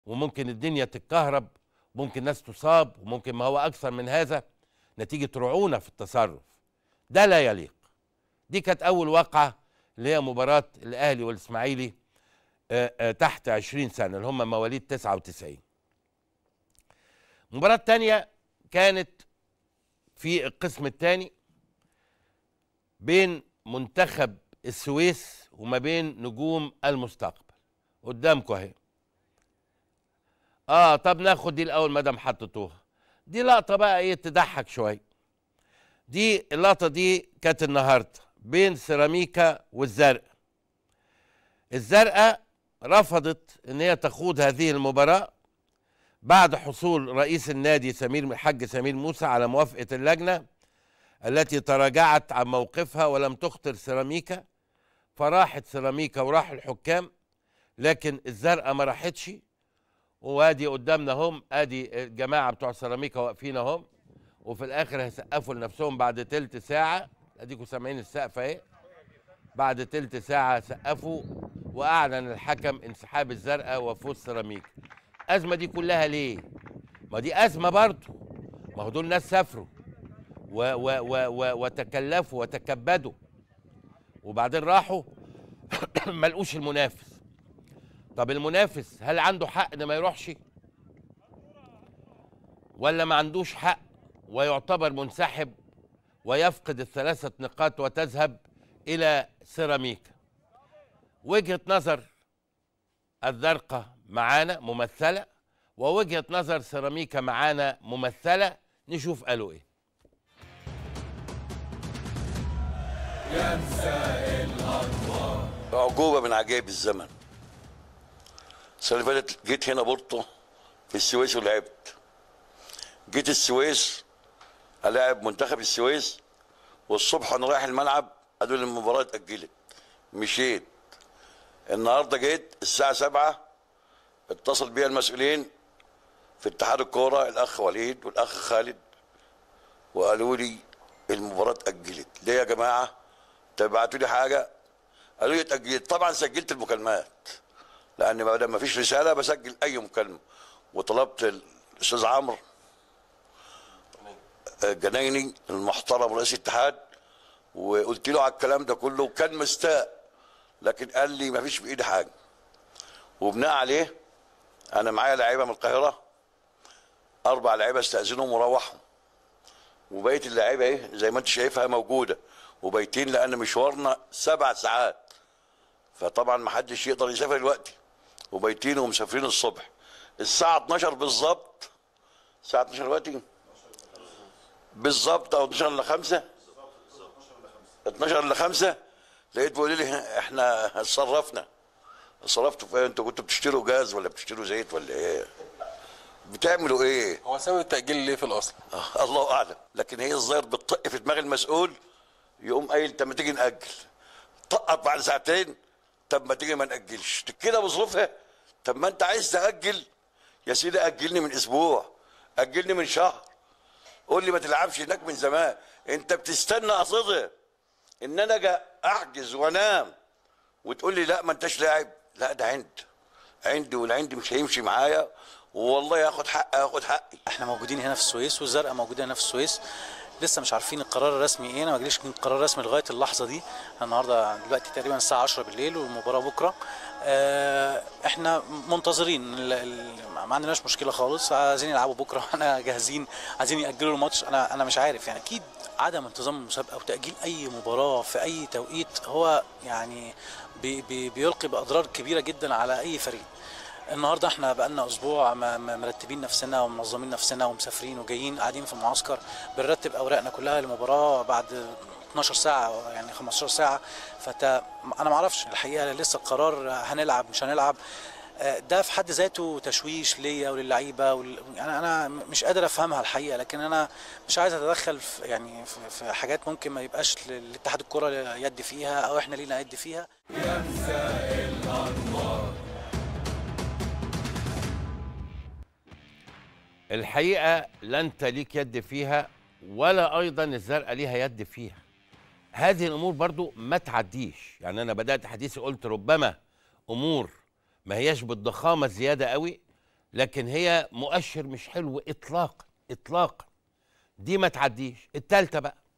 وممكن الدنيا تتكهرب ممكن ناس تصاب وممكن ما هو اكثر من هذا نتيجه رعونه في التصرف ده لا يليق دي كانت اول واقعه اللي هي مباراه الاهلي والاسماعيلي آه، آه، تحت 20 سنه اللي هم مواليد 99 المباراه الثانيه كانت في القسم الثاني بين منتخب السويس وما بين نجوم المستقبل قدامكم اهي اه طب ناخد دي الاول ما دام حطيتوها دي لقطه بقى ايه تضحك شويه دي اللقطه دي كانت النهارده بين سيراميكا والزرقاء الزرقاء رفضت ان هي تخوض هذه المباراه بعد حصول رئيس النادي سمير الحاج سمير موسى على موافقه اللجنه التي تراجعت عن موقفها ولم تخطر سيراميكا فراحت سيراميكا وراح الحكام لكن الزرقاء ما راحتش وادي قدامنا هم ادي الجماعه بتوع سيراميكا واقفين اهم وفي الاخر هيسقفوا لنفسهم بعد تلت ساعه اديكم سامعين السقف اهي بعد تلت ساعه سقفوا واعلن الحكم انسحاب الزرقاء وفوز سيراميكا الازمه دي كلها ليه ما دي ازمه برضه ما هو دول ناس سافروا و و و و وتكلفوا وتكبدوا وبعدين راحوا ما لقوش المنافس طب المنافس هل عنده حق ان ما يروحش ولا ما عندوش حق ويعتبر منسحب ويفقد الثلاثة نقاط وتذهب إلى سيراميكا وجهة نظر الزرقاء معانا ممثلة ووجهة نظر سيراميكا معانا ممثلة نشوف قالوا ايه عقوبة من عجائب الزمن السنة اللي فاتت جيت هنا بورتو في السويس ولعبت جيت السويس ألاعب منتخب السويس والصبح وانا رايح الملعب قالوا لي المباراة اتأجلت مشيت النهارده جيت الساعة سبعة اتصل بيا المسؤولين في اتحاد الكورة الأخ وليد والأخ خالد وقالوا لي المباراة اتأجلت ليه يا جماعة؟ تبعتوا لي حاجة قالوا لي اتأجلت طبعا سجلت المكالمات لأن ما دام ما فيش رسالة بسجل أي مكالمة وطلبت الأستاذ عمرو الجنايني المحترم رئيس الاتحاد وقلت له على الكلام ده كله وكان مستاء لكن قال لي ما فيش بايدي حاجه وبناء عليه انا معايا لعيبه من القاهره اربع لعيبه استاذنهم وروحوا وبقيه اللعيبه ايه زي ما انت شايفها موجوده وبايتين لان مشوارنا سبع ساعات فطبعا ما حدش يقدر يسافر دلوقتي وبايتين ومسافرين الصبح الساعه 12 بالظبط الساعه 12 دلوقتي بالظبط او 12 ل 5 12 ل 5 لقيت بيقول لي احنا اتصرفنا اتصرفتوا في ايه انتوا كنتوا بتشتروا جاز ولا بتشتروا زيت ولا ايه بتعملوا ايه هو سبب التأجيل ليه في الأصل؟ آه الله اعلم لكن هي الظاهر بتطق في دماغ المسؤول يقوم قايل طب ما تيجي ناجل طقت بعد ساعتين طب ما تيجي ما ناجلش كده بظروفها طب ما انت عايز تاجل يا سيدي اجلني من اسبوع اجلني من شهر قول لي ما تلعبش هناك من زمان انت بتستنى قصدها ان انا جا احجز وانام وتقول لي لا ما انتش لاعب لا ده عند عندي والعند مش هيمشي معايا والله هاخد حقي هاخد حقي احنا موجودين هنا في السويس والزرقاء موجوده هنا في السويس لسه مش عارفين القرار الرسمي ايه انا ما جاليش قرار رسمي لغايه اللحظه دي احنا النهارده دلوقتي تقريبا الساعه 10 بالليل والمباراه بكره اه احنا منتظرين ال- ال- ما عندناش مشكله خالص عايزين يلعبوا بكره واحنا جاهزين عايزين ياجلوا الماتش انا انا مش عارف يعني اكيد عدم انتظام المسابقه وتاجيل اي مباراه في اي توقيت هو يعني بي بي بيلقي باضرار كبيره جدا على اي فريق النهارده احنا بقالنا اسبوع م- م- مرتبين نفسنا ومنظمين نفسنا ومسافرين وجايين قاعدين في المعسكر بنرتب اوراقنا كلها للمباراه بعد 12 ساعه أو يعني 15 ساعه فت انا ما اعرفش الحقيقه لسه القرار هنلعب مش هنلعب آه، ده في حد ذاته تشويش ليا وللعيبه وال... يعني انا مش قادر افهمها الحقيقه لكن انا مش عايز اتدخل في يعني في- في حاجات ممكن ما يبقاش لاتحاد الكره يد فيها او احنا لينا يد فيها الحقيقه لا انت ليك يد فيها ولا ايضا الزرقاء ليها يد فيها هذه الامور برضو ما تعديش يعني انا بدات حديثي قلت ربما امور ما هياش بالضخامه زياده قوي لكن هي مؤشر مش حلو اطلاقا اطلاقا دي ما تعديش التالتة بقى